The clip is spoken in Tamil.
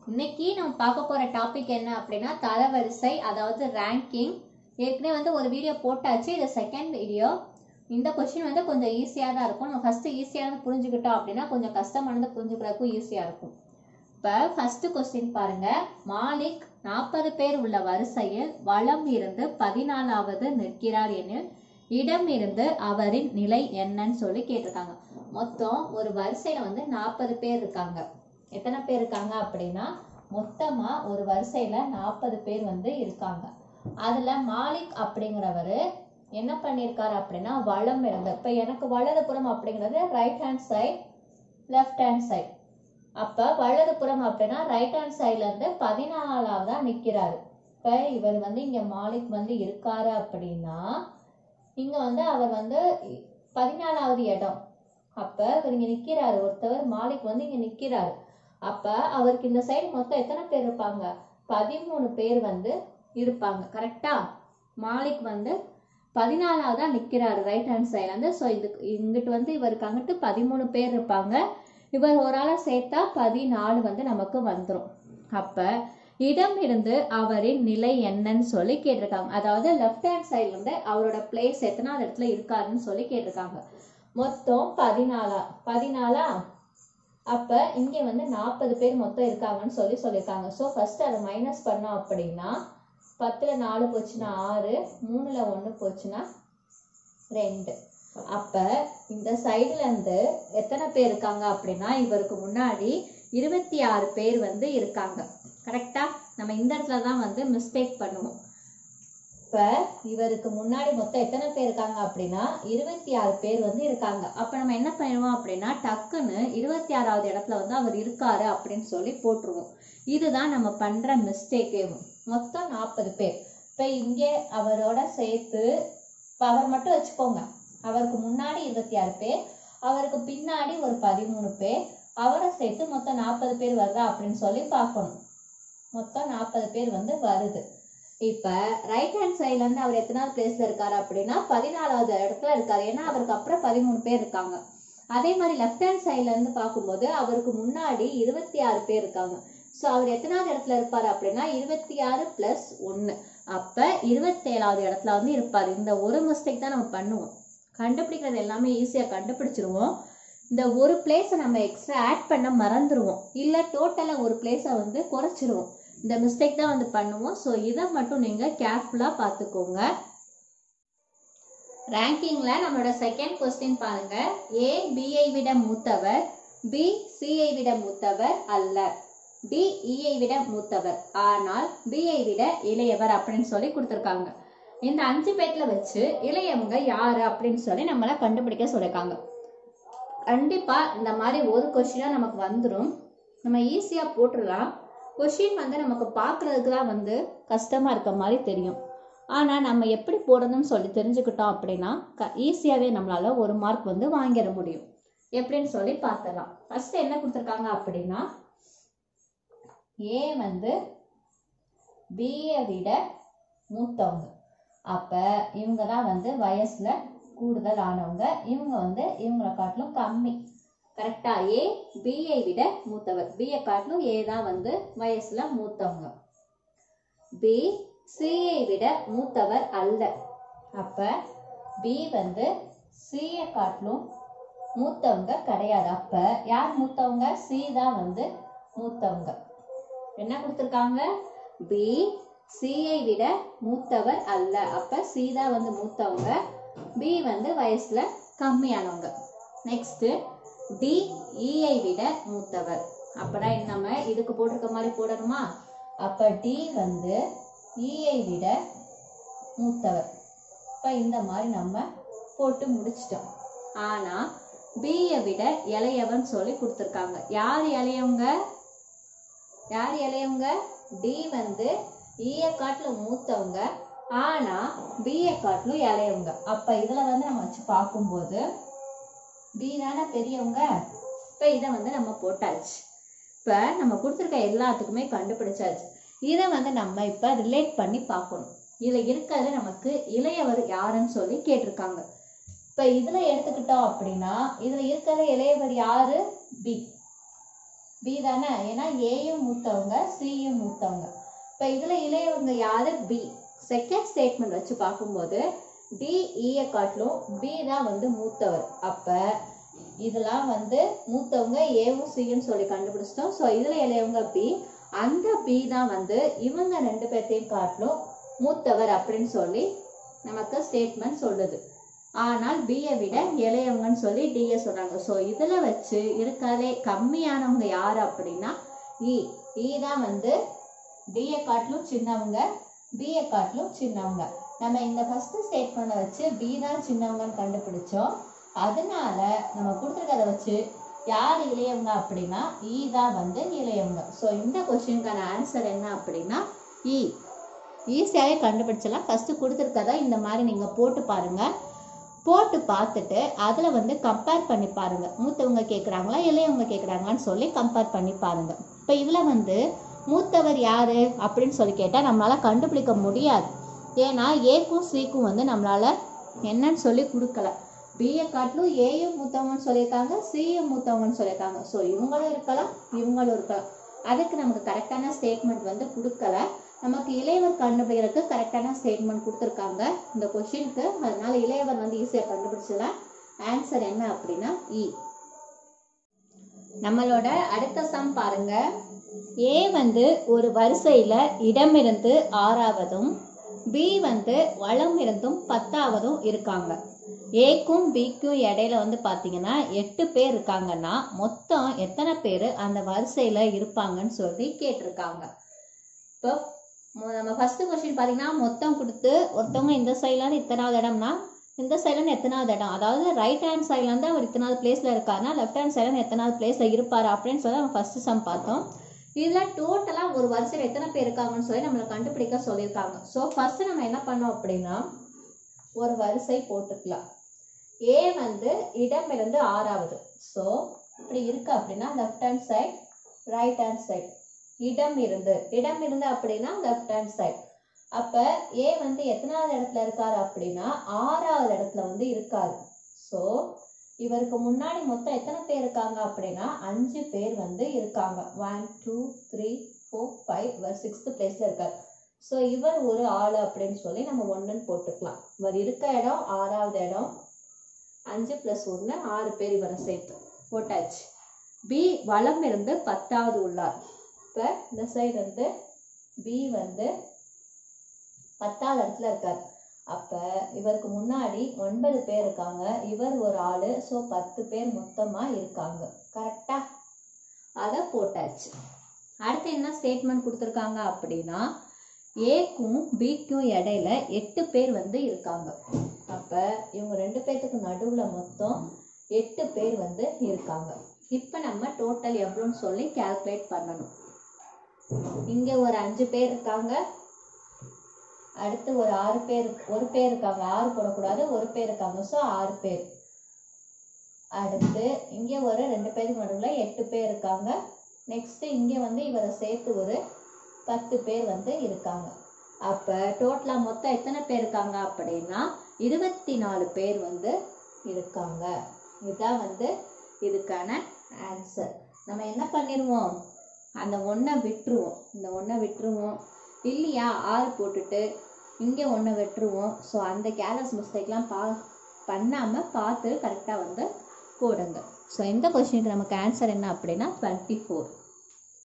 இன்னைக்கு நம்ம பார்க்க போற டாபிக் என்ன அப்படின்னா தரவரிசை அதாவது ரேங்கிங் ஏற்கனவே வந்து ஒரு வீடியோ போட்டாச்சு இது செகண்ட் வீடியோ இந்த கொஸ்டின் வந்து கொஞ்சம் ஈஸியாக தான் இருக்கும் நம்ம ஃபர்ஸ்ட் ஈஸியானது புரிஞ்சுக்கிட்டோம் அப்படின்னா கொஞ்சம் கஷ்டமானது புரிஞ்சுக்கிறதுக்கும் ஈஸியாக இருக்கும் இப்போ ஃபர்ஸ்ட் கொஸ்டின் பாருங்க மாலிக் நாற்பது பேர் உள்ள வரிசையில் வலம் இருந்து பதினாலாவது நிற்கிறார் எனில் இடம் இருந்து அவரின் நிலை என்னன்னு சொல்லி கேட்டிருக்காங்க மொத்தம் ஒரு வரிசையில வந்து நாற்பது பேர் இருக்காங்க எத்தனை பேர் இருக்காங்க அப்படின்னா மொத்தமா ஒரு வரிசையில நாற்பது பேர் வந்து இருக்காங்க அதுல மாலிக் அப்படிங்கிறவரு என்ன பண்ணியிருக்காரு அப்படின்னா வலம் இருந்து இப்ப எனக்கு வலதுபுறம் அப்படிங்கிறது right hand side left hand side அப்ப வலதுபுறம் அப்படின்னா ரைட் ஹேண்ட் சைட்ல இருந்து பதினாலாவதா நிக்கிறாரு இப்ப இவர் வந்து இங்க மாலிக் வந்து இருக்காரு அப்படின்னா இங்க வந்து அவர் வந்து பதினாலாவது இடம் அப்ப இவர் இங்க நிக்கிறாரு ஒருத்தவர் மாலிக் வந்து இங்க நிக்கிறாரு அப்ப அவருக்கு இந்த சைடு மொத்தம் எத்தனை பேர் இருப்பாங்க பதிமூணு பேர் வந்து இருப்பாங்க கரெக்டா மாலிக் வந்து பதினாலாவதா நிக்கிறாரு ரைட் ஹேண்ட் சைட்ல இருந்து ஸோ இது இங்கிட்டு வந்து இவருக்கு அங்கிட்டு பதிமூணு பேர் இருப்பாங்க இவர் ஒரு ஆளை சேர்த்தா பதினாலு வந்து நமக்கு வந்துடும் அப்ப இடம் இருந்து அவரின் நிலை என்னன்னு சொல்லி கேட்டிருக்காங்க அதாவது லெஃப்ட் ஹேண்ட் சைட்ல இருந்து அவரோட பிளேஸ் எத்தனாவது இடத்துல இருக்காருன்னு சொல்லி கேட்டிருக்காங்க மொத்தம் பதினாலா பதினாலா அப்ப இங்க வந்து நாற்பது பேர் மொத்தம் இருக்காங்கன்னு சொல்லி சொல்லியிருக்காங்க ஸோ ஃபர்ஸ்ட் அதை மைனஸ் பண்ணோம் அப்படின்னா பத்துல நாலு போச்சுன்னா ஆறு மூணுல ஒண்ணு போச்சுன்னா ரெண்டு அப்ப இந்த சைடுல இருந்து எத்தனை பேர் இருக்காங்க அப்படின்னா இவருக்கு முன்னாடி இருபத்தி ஆறு பேர் வந்து இருக்காங்க கரெக்டா நம்ம இந்த இடத்துல தான் வந்து மிஸ்டேக் பண்ணுவோம் இப்ப இவருக்கு முன்னாடி மொத்தம் எத்தனை பேர் இருக்காங்க அப்படின்னா இருபத்தி ஆறு பேர் வந்து இருக்காங்க அப்ப நம்ம என்ன பண்ணுவோம் அப்படின்னா டக்குன்னு இருபத்தி ஆறாவது இடத்துல வந்து அவர் இருக்காரு அப்படின்னு சொல்லி போட்டுருவோம் இதுதான் நம்ம பண்ற மிஸ்டேக்கே மொத்தம் நாற்பது பேர் இப்ப இங்கே அவரோட சேர்த்து இப்ப அவர் மட்டும் வச்சுக்கோங்க அவருக்கு முன்னாடி இருபத்தி ஆறு பேர் அவருக்கு பின்னாடி ஒரு பதிமூணு பேர் அவரை சேர்த்து மொத்தம் நாற்பது பேர் வருதா அப்படின்னு சொல்லி பார்க்கணும் மொத்தம் நாற்பது பேர் வந்து வருது இப்ப ரைட் ஹேண்ட் சைட்ல இருந்து அவர் எத்தனாவது பிளேஸ்ல இருக்காரு அப்படின்னா பதினாலாவது இடத்துல இருக்காரு ஏன்னா அவருக்கு அப்புறம் பதிமூணு பேர் இருக்காங்க அதே மாதிரி லெஃப்ட் ஹேண்ட் சைட்ல இருந்து பார்க்கும்போது அவருக்கு முன்னாடி இருபத்தி ஆறு பேர் இருக்காங்க ஸோ அவர் எத்தனாவது இடத்துல இருப்பாரு அப்படின்னா இருபத்தி ஆறு பிளஸ் ஒன்னு அப்ப இருபத்தேழாவது இடத்துல வந்து இருப்பாரு இந்த ஒரு மிஸ்டேக் தான் நம்ம பண்ணுவோம் கண்டுபிடிக்கிறது எல்லாமே ஈஸியா கண்டுபிடிச்சிருவோம் இந்த ஒரு பிளேஸை நம்ம எக்ஸ்ட்ரா ஆட் பண்ண மறந்துடுவோம் இல்லை டோட்டலாக ஒரு பிளேஸை வந்து குறைச்சிருவோம் இந்த மிஸ்டேக் தான் வந்து பண்ணுவோம் ஸோ இதை மட்டும் நீங்கள் கேர்ஃபுல்லாக பார்த்துக்கோங்க ரேங்கிங்கில் நம்மளோட செகண்ட் கொஸ்டின் பாருங்க ஏ பிஐ விட மூத்தவர் பி சிஐ விட மூத்தவர் அல்ல டி இஐ விட மூத்தவர் ஆனால் பிஐ விட இளையவர் அப்படின்னு சொல்லி கொடுத்துருக்காங்க இந்த அஞ்சு பேர்ல வச்சு இளையவங்க யாரு அப்படின்னு சொல்லி நம்மள கண்டுபிடிக்க சொல்லியிருக்காங்க கண்டிப்பா இந்த மாதிரி ஒரு கொஸ்டினா நமக்கு வந்துடும் நம்ம ஈஸியா போட்டுடலாம் கொஷின் வந்து நமக்கு பார்க்கறதுக்கு தான் வந்து கஷ்டமா இருக்க மாதிரி தெரியும் ஆனா நம்ம எப்படி போடணும்னு சொல்லி தெரிஞ்சுக்கிட்டோம் அப்படின்னா க ஈஸியாவே நம்மளால ஒரு மார்க் வந்து வாங்கிட முடியும் எப்படின்னு சொல்லி பார்த்துடலாம் ஃபர்ஸ்ட் என்ன கொடுத்துருக்காங்க அப்படின்னா ஏ வந்து பிஏ விட மூத்தவங்க அப்ப இவங்க தான் வந்து வயசுல கூடுதல் ஆனவங்க இவங்க வந்து இவங்களை காட்டிலும் கம்மி கரெக்டா ஏ பிஐ விட மூத்தவர் பிஏ காட்டிலும் ஏ தான் வந்து வயசுல மூத்தவங்க பி சிஐ விட மூத்தவர் அல்ல அப்ப பி வந்து சிஐ காட்டிலும் மூத்தவங்க கிடையாது அப்ப யார் மூத்தவங்க சி தான் வந்து மூத்தவங்க என்ன கொடுத்துருக்காங்க பி சிஐ விட மூத்தவர் அல்ல அப்ப சி தான் வந்து மூத்தவங்க பி வந்து வயசுல கம்மியானவங்க நெக்ஸ்ட் டி இஐ விட மூத்தவர் அப்படா நம்ம இதுக்கு போட்டிருக்க மாதிரி போடணுமா அப்ப டி வந்து இஐ விட மூத்தவர் இப்ப இந்த மாதிரி நம்ம போட்டு முடிச்சிட்டோம் ஆனா பியை விட இளையவன் சொல்லி கொடுத்துருக்காங்க யார் இளையவங்க யார் இளையவங்க டி வந்து ஈய காட்டிலும் மூத்தவங்க ஆனா பிஏ காட்டிலும் இளையவங்க அப்ப இதுல வந்து நம்ம வச்சு பார்க்கும்போது பி தானே பெரியவங்க இப்ப இதை வந்து நம்ம போட்டாச்சு இப்ப நம்ம கொடுத்துருக்க எல்லாத்துக்குமே கண்டுபிடிச்சாச்சு இதை வந்து நம்ம இப்ப ரிலேட் பண்ணி பார்க்கணும் இதுல இருக்கிறது நமக்கு இளையவர் யாருன்னு சொல்லி கேட்டிருக்காங்க இப்ப இதுல எடுத்துக்கிட்டோம் அப்படின்னா இதுல இருக்கிற இளையவர் யாரு பி பி தானே ஏன்னா ஏயும் மூத்தவங்க சியும் மூத்தவங்க இப்போ இதில் இளையவங்க யாரு பி செகண்ட் ஸ்டேட்மெண்ட் வச்சு பார்க்கும்போது டி ஈயை காட்டிலும் பி தான் வந்து மூத்தவர் அப்போ இதெல்லாம் வந்து மூத்தவங்க ஏவும் சியும் சொல்லி கண்டுபிடிச்சிட்டோம் ஸோ இதில் இளையவங்க பி அந்த பி தான் வந்து இவங்க ரெண்டு பேர்த்தையும் காட்டிலும் மூத்தவர் அப்படின்னு சொல்லி நமக்கு ஸ்டேட்மெண்ட் சொல்லுது ஆனால் பியை விட இளையவங்கன்னு சொல்லி டிஏ சொல்றாங்க ஸோ இதில் வச்சு இருக்கிறதே கம்மியானவங்க யார் அப்படின்னா இ இ தான் வந்து டிஏ காட்டிலும் சின்னவங்க பிஏ காட்டிலும் சின்னவங்க நம்ம இந்த ஃபர்ஸ்ட் ஸ்டேட்மெண்ட்டை வச்சு பி தான் சின்னவங்கன்னு கண்டுபிடிச்சோம் அதனால நம்ம கொடுத்துருக்கத வச்சு யார் இளையவங்க அப்படின்னா இ தான் வந்து இளையவங்க ஸோ இந்த கொஸ்டினுக்கான ஆன்சர் என்ன அப்படின்னா இ ஈஸியாகவே கண்டுபிடிச்சலாம் ஃபஸ்ட்டு கொடுத்துருக்கத இந்த மாதிரி நீங்கள் போட்டு பாருங்கள் போட்டு பார்த்துட்டு அதில் வந்து கம்பேர் பண்ணி பாருங்கள் மூத்தவங்க கேட்குறாங்களா இளையவங்க கேட்குறாங்களான்னு சொல்லி கம்பேர் பண்ணி பாருங்கள் இப்போ இதில் வந்து மூத்தவர் யார் அப்படின்னு சொல்லி கேட்டால் நம்மளால் கண்டுபிடிக்க முடியாது ஏன்னா ஏக்கும் சிக்கும் வந்து நம்மளால் என்னன்னு சொல்லி கொடுக்கல பிஏ காட்டிலும் ஏயும் மூத்தவங்கன்னு சொல்லியிருக்காங்க சியும் மூத்தவங்கன்னு சொல்லியிருக்காங்க ஸோ இவங்களும் இருக்கலாம் இவங்களும் இருக்கலாம் அதுக்கு நமக்கு கரெக்டான ஸ்டேட்மெண்ட் வந்து கொடுக்கல நமக்கு இளையவர் கண்டுபிடிக்கிறதுக்கு கரெக்டான ஸ்டேட்மெண்ட் கொடுத்துருக்காங்க இந்த கொஷினுக்கு அதனால இளையவர் வந்து ஈஸியாக கண்டுபிடிச்சலாம் ஆன்சர் என்ன அப்படின்னா இ நம்மளோட அடுத்த சம் பாருங்க ஏ வந்து ஒரு வரிசையில இடமிருந்து ஆறாவதும் பி வந்து வளம் இருந்தும் பத்தாவதும் இருக்காங்க ஏக்கும் பிக்கும் இடையில வந்து பாத்தீங்கன்னா எட்டு பேர் இருக்காங்கன்னா மொத்தம் எத்தனை பேர் அந்த வரிசையில இருப்பாங்கன்னு சொல்லி கேட்டிருக்காங்க இப்போ மொ- நம்ம ஃபர்ஸ்ட் கொஸ்டின் பார்த்தீங்கன்னா மொத்தம் கொடுத்து ஒருத்தவங்க இந்த சைட்லேருந்து இத்தனாவது இடம்னா இந்த சைட்லேருந்து எத்தனாவது இடம் அதாவது ரைட் ஹேண்ட் சைட்லேருந்து அவர் இத்தனாவது பிளேஸில் இருக்காருன்னா லெஃப்ட் ஹேண்ட் சைட்லேருந்து எத்தனாவது பிளேஸில் இருப்பார் அப்படின்னு சொல்லி நம்ம ஃபர்ஸ்ட் சம் பார்த்தோம் இதில் டோட்டலாக ஒரு வரிசையில் எத்தனை பேர் இருக்காங்கன்னு சொல்லி நம்மளை கண்டுபிடிக்க சொல்லியிருக்காங்க ஸோ ஃபர்ஸ்ட் நம்ம என்ன பண்ணோம் அப்படின்னா ஒரு வரிசை போட்டுக்கலாம் ஏ வந்து இடமிருந்து ஆறாவது ஸோ இப்படி இருக்கு அப்படின்னா left hand side right hand side இடம் இருந்து இடம் இருந்து அப்படின்னா லெஃப்ட் ஹேண்ட் சைட் அப்ப ஏ வந்து எத்தனாவது இடத்துல இருக்காரு அப்படின்னா ஆறாவது இடத்துல வந்து இருக்காரு ஸோ இவருக்கு முன்னாடி மொத்தம் எத்தனை பேர் இருக்காங்க அப்படின்னா அஞ்சு பேர் வந்து இருக்காங்க one two three four five இவர் சிக்ஸ்த் பிளேஸ்ல இருக்காரு ஸோ இவர் ஒரு ஆள் அப்படின்னு சொல்லி நம்ம ஒன்றுன்னு போட்டுக்கலாம் இவர் இருக்க இடம் ஆறாவது இடம் அஞ்சு ப்ளஸ் ஒன்று ஆறு பேர் இவரை சேர்த்து போட்டாச்சு பி வலம் இருந்து பத்தாவது உள்ளார் இப்போ இந்த சைடு வந்து பி வந்து பத்தாவது இடத்துல இருக்கார் அப்போ இவருக்கு முன்னாடி ஒன்பது பேர் இருக்காங்க இவர் ஒரு ஆளு ஸோ பத்து பேர் மொத்தமாக இருக்காங்க கரெக்டா அதை போட்டாச்சு அடுத்து என்ன ஸ்டேட்மெண்ட் கொடுத்துருக்காங்க அப்படின்னா ஏக்கும் பிக்கும் இடையில எட்டு பேர் வந்து இருக்காங்க அப்போ இவங்க ரெண்டு பேர்த்துக்கு நடுவில் மொத்தம் எட்டு பேர் வந்து இருக்காங்க இப்போ நம்ம டோட்டல் எவ்வளோன்னு சொல்லி கால்குலேட் பண்ணணும் இங்க ஒரு அஞ்சு பேர் இருக்காங்க அடுத்து ஒரு ஆறு பேர் ஒரு பேர் இருக்காங்க ஆறு போடக்கூடாது ஒரு பேர் இருக்காங்க ஸோ ஆறு பேர் அடுத்து இங்க ஒரு ரெண்டு பேருக்கு நடுவில் எட்டு பேர் இருக்காங்க நெக்ஸ்ட் இங்க வந்து இவரை சேர்த்து ஒரு பத்து பேர் வந்து இருக்காங்க அப்ப டோட்டலா மொத்தம் எத்தனை பேர் இருக்காங்க அப்படின்னா இருபத்தி நாலு பேர் வந்து இருக்காங்க இதுதான் வந்து இதுக்கான ஆன்சர் நம்ம என்ன பண்ணிடுவோம் அந்த ஒன்றை விட்டுருவோம் இந்த ஒன்றை விட்டுருவோம் இல்லையா ஆறு போட்டுட்டு இங்கே ஒன்றை விட்டுருவோம் ஸோ அந்த கேர்லெஸ் மிஸ்டேக்லாம் பா பண்ணாமல் பார்த்து கரெக்டாக வந்து போடுங்க ஸோ இந்த கொஸ்டினுக்கு நமக்கு ஆன்சர் என்ன அப்படின்னா டுவெண்ட்டி ஃபோர்